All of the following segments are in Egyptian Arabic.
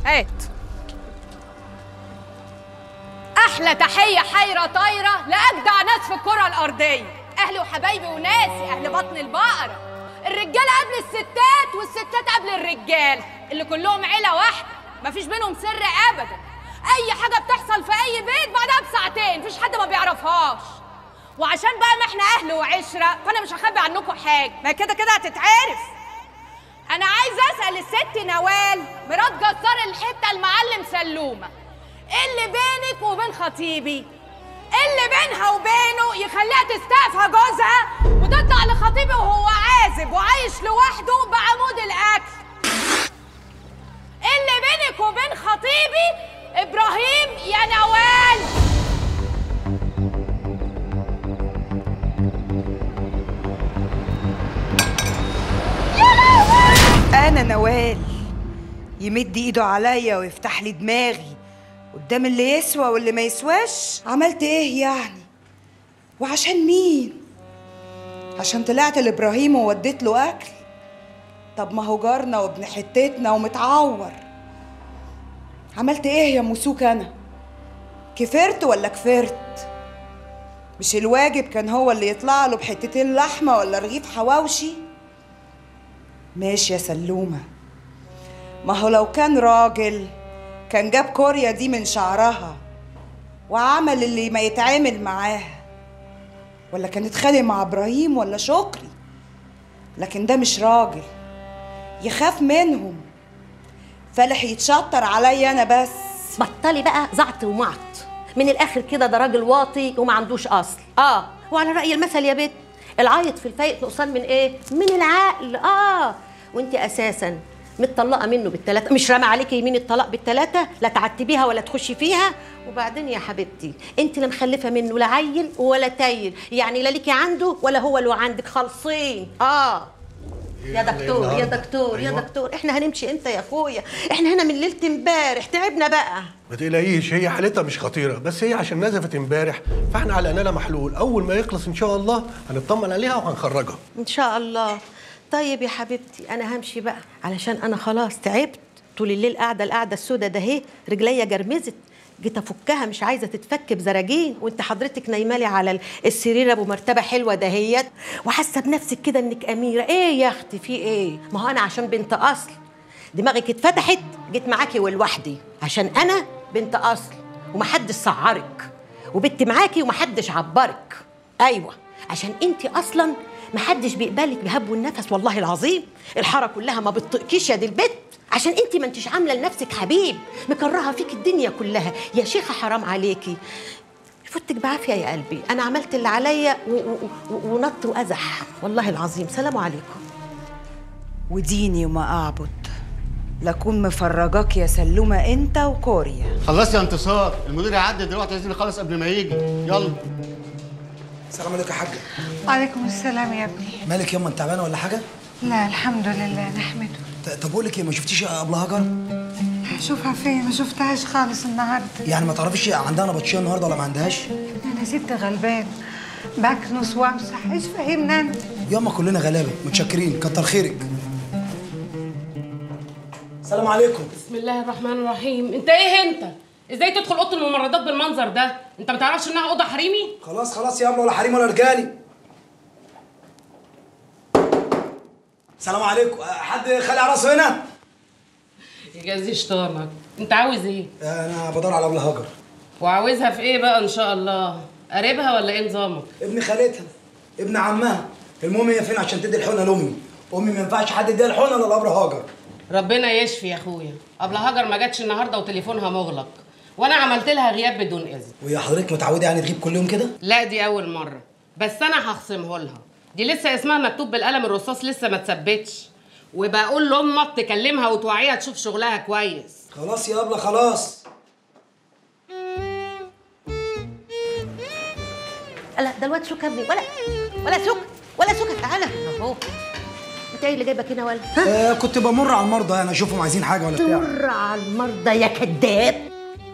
هات احلى تحيه حيره طايره لاجدع ناس في الكره الارضيه اهلي وحبايبي وناسي اهل بطن البقره الرجاله قبل الستات والستات قبل الرجال اللي كلهم عيله واحده مفيش بينهم سر ابدا اي حاجه بتحصل في اي بيت بعدها بساعتين مفيش حد ما بيعرفهاش وعشان بقى ما احنا اهل وعشره فانا مش هخبي عنكم حاجه ما كده كده هتتعرف انا عايزه اسال الست نوال مرات جزار الحته المعلم سلومه ايه اللي بينك وبين خطيبي ايه اللي بينها وبينه يخليها تستقفى جوزها وتطلع لخطيبي وهو عازب وعايش لوحده بعمود الاكل ايه اللي بينك وبين خطيبي ابراهيم يا نوال انا نوال يمد ايده عليا ويفتح لي دماغي قدام اللي يسوى واللي ما يسواش عملت ايه يعني وعشان مين عشان طلعت لابراهيم ووديت له اكل طب ما هو جارنا وابن حتتنا ومتعور عملت ايه يا مسوك انا كفرت ولا كفرت مش الواجب كان هو اللي يطلع له بحتتين لحمه ولا رغيف حواوشي ماشي يا سلومة ما هو لو كان راجل كان جاب كوريا دي من شعرها وعمل اللي ما يتعامل معاها ولا كان اتخانق مع ابراهيم ولا شكري لكن ده مش راجل يخاف منهم فالح يتشطر عليا انا بس بطلي بقى زعط ومعط من الاخر كده ده راجل واطي وما عندوش اصل اه وعلى راي المثل يا بت العيط في الفايق نقصان من ايه من العقل اه وانت اساسا متطلقه منه بالثلاثه مش رامي عليكي يمين الطلاق بالثلاثه لا تعتبيها ولا تخشي فيها وبعدين يا حبيبتي انت لا مخلفه منه لا عيل ولا تايل يعني لا ليكي عنده ولا هو له عندك خالصين اه يا دكتور يا دكتور يا أيوة. دكتور احنا هنمشي امتى يا اخويا احنا هنا من ليله امبارح تعبنا بقى ما تقلقيش هي حالتها مش خطيره بس هي عشان نزفت امبارح فاحنا على اننا محلول اول ما يخلص ان شاء الله هنطمن عليها وهنخرجها ان شاء الله طيب يا حبيبتي انا همشي بقى علشان انا خلاص تعبت طول الليل قاعده القعده السوداء ده اهي رجليا جرمزت جيت افكها مش عايزه تتفك بزراجين وانت حضرتك نايمالي على السرير ابو مرتبه حلوه دهيت وحاسه بنفسك كده انك اميره ايه يا اختي في ايه ما هو انا عشان بنت اصل دماغك اتفتحت جيت معاكي ولوحدي عشان انا بنت اصل ومحدش سعرك وبنت معاكي ومحدش عبرك ايوه عشان انت اصلا محدش بيقبلك بهب النفس والله العظيم الحاره كلها ما بتطقكيش يا دي البت عشان انت ما انتش عامله لنفسك حبيب مكرهه فيك الدنيا كلها يا شيخه حرام عليكي فوتك بعافيه يا قلبي انا عملت اللي عليا و- و- و- ونط وازح والله العظيم سلام عليكم وديني وما اعبد لكون مفرجاك يا سلومة انت وكوريا خلصت يا انتصار المدير هيعدي دلوقتي عايزين نخلص قبل ما يجي يلا السلام عليكم يا حاجة وعليكم السلام يا ابني مالك ياما انت تعبانه ولا حاجة؟ لا الحمد لله نحمده ط- طب بقول لك ايه ما شفتيش ابله هاجر؟ شوفها فين ما شفتهاش خالص النهارده يعني ما تعرفيش عندها نبطشيه النهارده ولا ما عندهاش؟ انا ست غلبان بكنس وامسح ايش فاهمنا انت ياما كلنا غلابه متشكرين كتر خيرك السلام عليكم بسم الله الرحمن الرحيم انت ايه انت ازاي تدخل اوضه الممرضات بالمنظر ده انت ما تعرفش انها اوضه حريمي خلاص خلاص يا ابله ولا حريم ولا رجالي السلام عليكم أه، حد خلع راسه هنا؟ يجازي شيطانك انت عاوز ايه انا بدور على ابله هاجر وعاوزها في ايه بقى ان شاء الله قريبها ولا ايه نظامك ابن خالتها ابن عمها المهم هي فين عشان تدي الحقنه لامي امي ما ينفعش حد يديها الحقنه الا لابله هاجر ربنا يشفي يا اخويا قبل هاجر ما جاتش النهارده وتليفونها مغلق وانا عملت لها غياب بدون اذن وهي حضرتك متعوده يعني تغيب كل يوم كده؟ لا دي اول مره بس انا هخصمه لها دي لسه اسمها مكتوب بالقلم الرصاص لسه ما اتثبتش وبقول لامك تكلمها وتوعيها تشوف شغلها كويس خلاص يا ابله خلاص لا ده الواد سكر ابني ولا ولا سكر ولا سكر تعالى اهو انت ايه اللي جايبك هنا ولا ها آه كنت بمر على المرضى يعني اشوفهم عايزين حاجه ولا بتاع مر على المرضى يا كذاب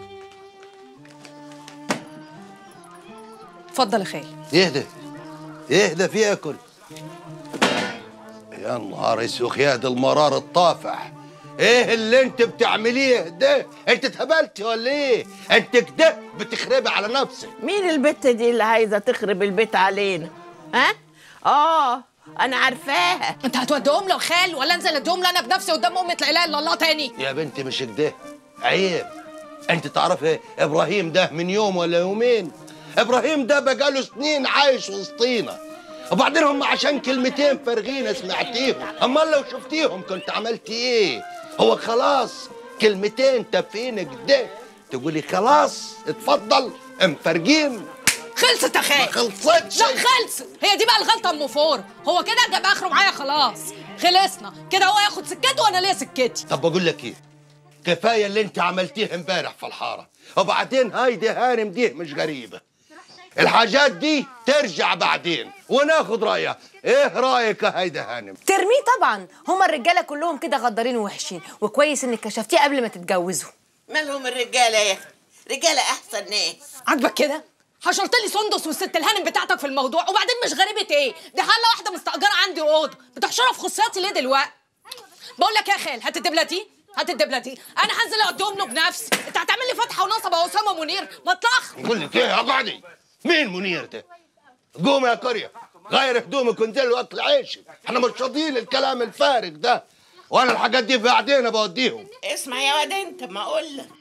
اتفضل يا خالي يهدى يهدى في اكل يا نهار اسوخ يا دي المرار الطافح ايه اللي انت بتعمليه ده انت اتهبلتي ولا ايه انت كده بتخربي على نفسك مين البت دي اللي عايزه تخرب البيت علينا ها اه انا عارفاها انت هتوديهم له خال ولا انزل اديهم له انا بنفسي قدام امة لا اله الا الله تاني يا بنتي مش كده عيب انت تعرف ايه ابراهيم ده من يوم ولا يومين ابراهيم ده بقاله سنين عايش وسطينا وبعدين هم عشان كلمتين فارغين سمعتيهم امال لو شفتيهم كنت عملتي ايه هو خلاص كلمتين تافهين كده تقولي خلاص اتفضل مفرجين خلصت يا خال ما خلصتش لا خلصت هي دي بقى الغلطه ام فور هو كده جاب اخره معايا خلاص خلصنا كده هو ياخد سكته وانا ليا سكتي طب بقول لك ايه كفايه اللي انت عملتيه امبارح في الحاره وبعدين هايدي هانم دي مش غريبه الحاجات دي ترجع بعدين وناخد رايها ايه رايك يا هايدي هانم ترميه طبعا هما الرجاله كلهم كده غدارين ووحشين وكويس انك كشفتيه قبل ما تتجوزوا مالهم الرجاله يا اخي رجاله احسن ناس عاجبك كده حشرت لي سندس والست الهانم بتاعتك في الموضوع وبعدين مش غريبه ايه دي حاله واحده مستاجره عندي اوضه بتحشرها في خصياتي ليه دلوقتي بقول لك يا خال هات الدبله دي هات الدبله دي انا هنزل اقدم له بنفسي انت هتعمل لي فتحه ونصب يا اسامه منير ما اطلخ بقول لك ايه اقعدي مين منير ده قوم يا قريه غير هدومك وانزل واكل عيشك احنا مش راضيين الكلام الفارغ ده وانا الحاجات دي بعدين بوديهم اسمع يا واد انت ما اقول لك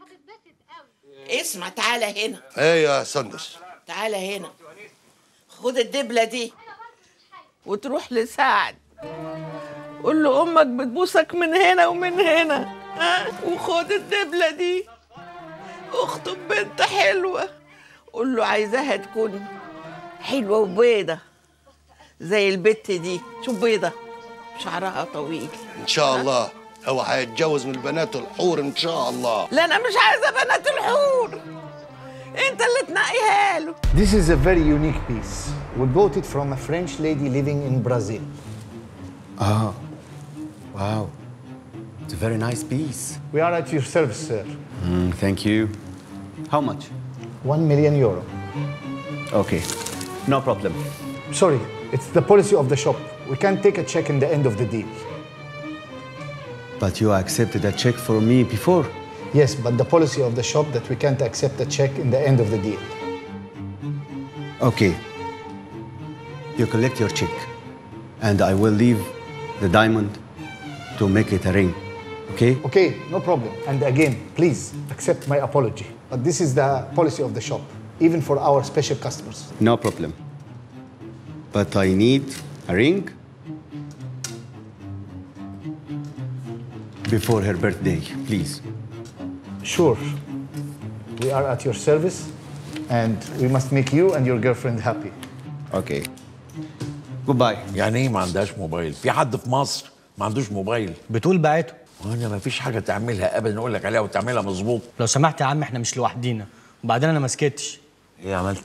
اسمع تعالى هنا ايه يا سندس تعالى هنا خد الدبله دي وتروح لسعد قول له امك بتبوسك من هنا ومن هنا ها وخد الدبله دي اخطب بنت حلوه قول له عايزاها تكون حلوه وبيضه زي البت دي شوف بيضه شعرها طويل ان شاء الله هو هيتجوز من البنات الحور ان شاء الله لا انا مش عايزه بنات الحور انت اللي تنقيها له This is a very unique piece. We bought it from a French lady living in Brazil. Ah, wow. It's a very nice piece. We are at your service, sir. Mm, thank you. How much? One million euro. Okay, no problem. Sorry, it's the policy of the shop. We can't take a check in the end of the deal. But you accepted a check for me before. Yes, but the policy of the shop that we can't accept a check in the end of the deal. Okay. You collect your check, and I will leave the diamond to make it a ring. Okay? Okay, no problem. And again, please accept my apology. But this is the policy of the shop, even for our special customers. No problem. But I need a ring before her birthday, please. Sure. We are at your service, and we must make you and your girlfriend happy. Okay. Goodbye. يعني ايه ما عندهاش موبايل؟ في حد في مصر ما عندوش موبايل؟ بتقول بعته وانا ما فيش حاجه تعملها ابدا اقول لك عليها وتعملها مظبوط لو سمحت يا عم احنا مش لوحدينا وبعدين انا ما سكتش ايه عملت